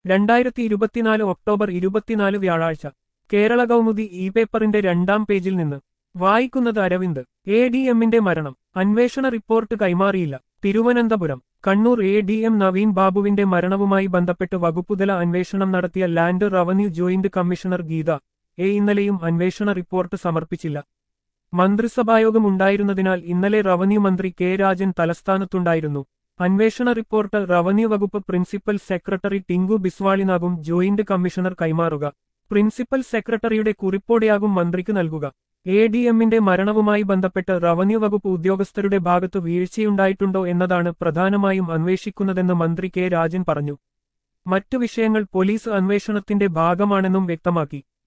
രണ്ടായിരത്തി ഇരുപത്തിനാല് ഒക്ടോബർ ഇരുപത്തിനാല് വ്യാഴാഴ്ച കേരള കൗമുദി ഇ പേപ്പറിന്റെ രണ്ടാം പേജിൽ നിന്ന് വായിക്കുന്നത് അരവിന്ദ് എ ഡി എമ്മിന്റെ മരണം അന്വേഷണ റിപ്പോർട്ട് കൈമാറിയില്ല Thiruvananthapuram Kannur A D M Naveen ബാബുവിന്റെ മരണവുമായി ബന്ധപ്പെട്ട് വകുപ്പുതല അന്വേഷണം നടത്തിയ land revenue joint commissioner Geetha A ഇന്നലെയും അന്വേഷണ റിപ്പോർട്ട് സമർപ്പിച്ചില്ല മന്ത്രിസഭായോഗം ഉണ്ടായിരുന്നതിനാൽ ഇന്നലെ റവന്യൂ മന്ത്രി കെ രാജൻ തലസ്ഥാനത്തുണ്ടായിരുന്നു അന്വേഷണ റിപ്പോർട്ട് റവന്യൂ വകുപ്പ് പ്രിൻസിപ്പൽ സെക്രട്ടറി ടിങ്കു ബിസ്വാളിനാകും ജോയിന്റ് കമ്മീഷണർ കൈമാറുക പ്രിൻസിപ്പൽ സെക്രട്ടറിയുടെ കുറിപ്പോടെയാകും മന്ത്രിക്ക് നൽകുക എ ഡി എമ്മിന്റെ മരണവുമായി ബന്ധപ്പെട്ട് റവന്യൂ വകുപ്പ് ഉദ്യോഗസ്ഥരുടെ ഭാഗത്തു വീഴ്ചയുണ്ടായിട്ടുണ്ടോ എന്നതാണ് പ്രധാനമായും അന്വേഷിക്കുന്നതെന്ന് മന്ത്രി കെ രാജൻ പറഞ്ഞു മറ്റു വിഷയങ്ങൾ പോലീസ് അന്വേഷണത്തിന്റെ ഭാഗമാണെന്നും വ്യക്തമാക്കി